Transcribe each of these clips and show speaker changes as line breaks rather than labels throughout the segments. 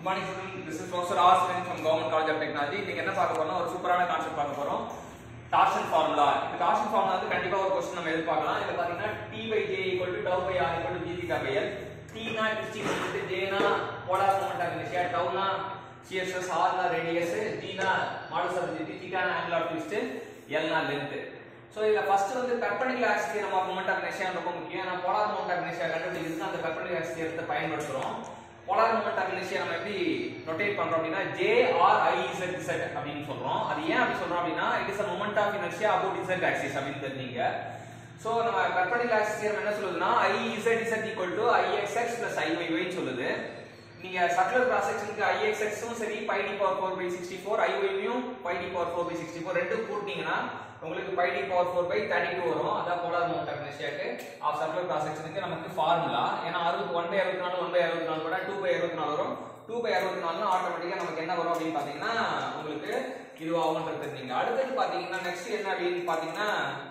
good morning student this is professor R student from government college of technology இன்னைக்கு என்ன பார்க்க போறோம் ஒரு சூப்பரான கான்செப்ட் பார்க்க போறோம் டார்ஷன் ஃபார்முலா இந்த டார்ஷன் ஃபார்முலா வந்து கண்டிப்பா ஒரு கொஸ்டின் நம்ம எதிர்பார்க்கலாம் இதுல பாத்தீங்கன்னா t by j equal to tau by r equal to g theta by l t னா டிஸ்டன்ஸ் வந்து j னா polar moment of inertia tau னா shear stress r னா ரேடியஸ் g னா மாடுலஸ் ஆஃப் ரிஜிடிட்டி theta னா angle of twist l னா length so இதுல first வந்து perpendicular axis theorem of moment of inertia ரொம்ப முக்கியம் ஏன்னா போலார் மொமெண்ட் ஆஃப் இனர்ஷியா கண்டுபிடிக்கிறதுக்கு அந்த பெர்பெண்டிகுலர் ஆக்சிஸ் தியரத்தை பயன்படுத்துறோம் போலார் மொமெண்ட் ஆஃப் இனர்ஷியா நம்ம எப்படி ரொட்டேட் பண்றோம் அப்படின்னா j r i z z அப்படின்னு சொல்றோம் அது ஏன் அப்படி சொல்றோம் அப்படின்னா it is a moment of inertia about z axis அப்படின்னு தெரிஞ்சீங்க சோ நம்ம பெர்பெண்டிகுலர் ஆக்சிஸ் தியரம் என்ன சொல்லுதுன்னா i z z equal to i x x plus i y y ன்னு சொல்லுது நீங்க சர்க்குலர் கிராஸ் செக்ஷனுக்கு i x x உம் சரி pi d power 4 by 64 i y யும் pi d power 4 by 64 ரெண்டும் கூட்டினீங்கன்னா உங்களுக்கு pi d power 4 by 32 வரும் அதான் போலார் மொமெண்ட் ஆஃப் இனர்ஷியாக்கு ஆஃப் சர்க்குலர் கிராஸ் செக்ஷனுக்கு நமக்கு ஃபார்முலா ஏன்னா 60 1 by 64 1 by 64 கூட 2 by 64 வரும் 2 by 64 ஆட்டோமேட்டிக்கா நமக்கு என்ன வரும் அப்படின்னு பாத்தீங்கன்னா உங்களுக்கு இது ஆகும்ன்றது தெரிஞ்சீங்க அடுத்தது பாத்தீங்கன்னா நெக்ஸ்ட் என்ன அப்படின்னு பாத்தீங்கன்னா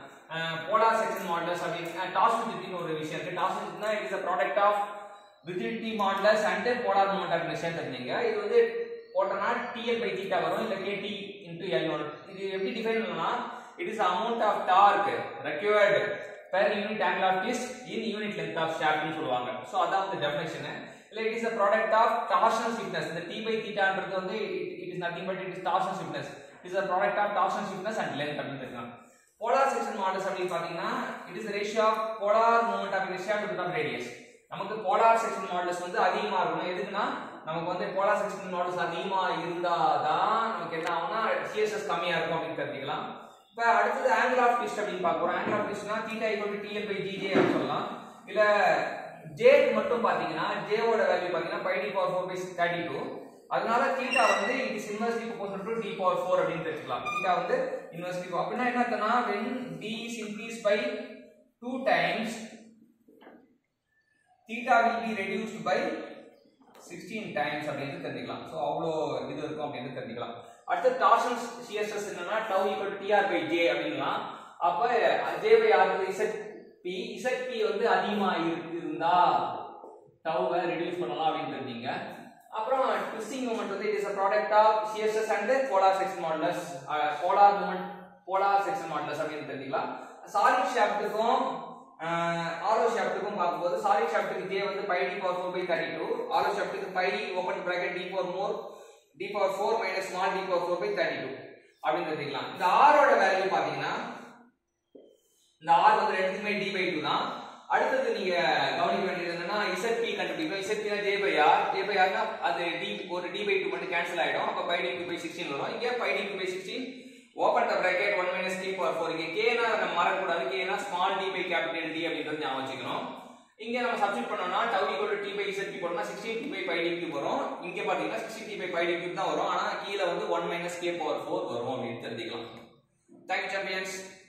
போலார் செக்ஷன் மாடலஸ் அப்படின்னு டாஸ் ஒரு விஷயம் இருக்கு டாஸ் it is a product of rigidity modulus and polar moment of inertia தெரிஞ்சீங்க இது வந்து போட்டனா TL by theta வரும் இல்ல KT into L வரும் இது எப்படி டிஃபைன் பண்ணலாம் it is the amount of torque required per unit angle of twist in unit length of shaft னு சொல்லுவாங்க சோ அதான் வந்து டெஃபினிஷன் இல்ல it is a product of torsional stiffness இந்த T by theta ன்றது வந்து it is nothing but it is torsional stiffness it is a product of torsional stiffness and length அப்படின்னு தெரிஞ்சுக்கலாம் polar section modulus அப்படின்னு பாத்தீங்கன்னா it is the ratio of polar moment of inertia to the radius நமக்கு polar section modulus வந்து அதிகமா இருக்கணும் எதுக்குன்னா நமக்கு வந்து போலார் செக்ஷன் மாடல்ஸ் அதிகமா இருந்தாதான் நமக்கு என்ன ஆகும்னா சிஎஸ்எஸ் கம்மியா இருக்கும் அப்படின்னு தெரிஞ்சுக்கலாம் இப்ப அடுத்தது ஆங்கிள் ஆஃப் ட்விஸ்ட் அப்படின்னு பார்க்குறோம் ஆங்கிள் ஆஃப் ட்விஸ்ட்னா theta equal to TL by GJ அப்படின்னு சொல்லலாம் இல்ல ஜேக்கு மட்டும் பாத்தீங்கன்னா ஜேவோட வேல்யூ பாத்தீங்கன்னா pi D power four by thirty two அதனால தீட்டா வந்து it is inversely proportional to D power four அப்படின்னு தெரிஞ்சுக்கலாம் தீட்டா வந்து இன்வெர்ஸ்லி அப்படின்னா என்ன அர்த்தம்னா when d is increased by 2 times theta will be reduced by 16 times அப்படின்னு தெரிஞ்சுக்கலாம் சோ அவ்வளோ இது இருக்கும் அப்படின்னு தெரிஞ்சுக்கலாம் அடுத்து டார்ஷன் சிஎஸ்எஸ் என்னன்னா tau equal to tr by j அப்படிங்கலாம் அப்ப j by r வந்து zp zp வந்து அதிகமா இருக்கு இருந்தா டவுவை ரெடியூஸ் பண்ணலாம் அப்படின்னு தெரிஞ்சீங்க அப்புறம் ட்விஸ்டிங் மூமெண்ட் வந்து it is a product of CSS and polar section modulus polar moment polar section modulus அப்படின்னு தெரிஞ்சுக்கலாம் சாலிட் ஷாஃப்ட்டுக்கும் ஆலோ ஷாஃப்ட்டுக்கும் பார்க்கும்போது சாலிட் ஷாஃப்ட்டுக்கு ஜே வந்து pi D power four by thirty two hollow ஷாஃப்ட்டுக்கு pi open bracket D power more D power four minus small d power four by thirty two அப்படின்னு தெரிஞ்சுக்கலாம் இந்த ஆரோட வேல்யூ பார்த்தீங்கன்னா இந்த ஆர் வந்து ரெண்டுமே டி பை டூ தான் அடுத்தது நீங்க கவனிக்க வேண்டியது என்னன்னா இசட் பி கண்டுபிடிக்கணும் Z P J by R J by ஆர்னா அது டி ஒரு டி பை டூ மட்டும் கேன்சல் ஆயிடும் அப்ப pi D two by sixteen வரும் இங்க pi D two by sixteen open the bracket one minus D power four இங்க கேனா நம்ம மறக்கக்கூடாது கேனா small d by capital D அப்படின்றது ஞாபகம் வச்சுக்கணும் இங்க நம்ம சப்ஸ்டிட் பண்ணோம்னா tau equal T by Z P போட்டோம்னா sixteen T by pi D cube வரும் இங்க பாத்தீங்கன்னா sixteen T by pi D cube தான் வரும் ஆனா கீழே வந்து one minus K power four வரும் அப்படின்னு தெரிஞ்சுக்கலாம் தேங்க்யூ சாம்பியன்ஸ்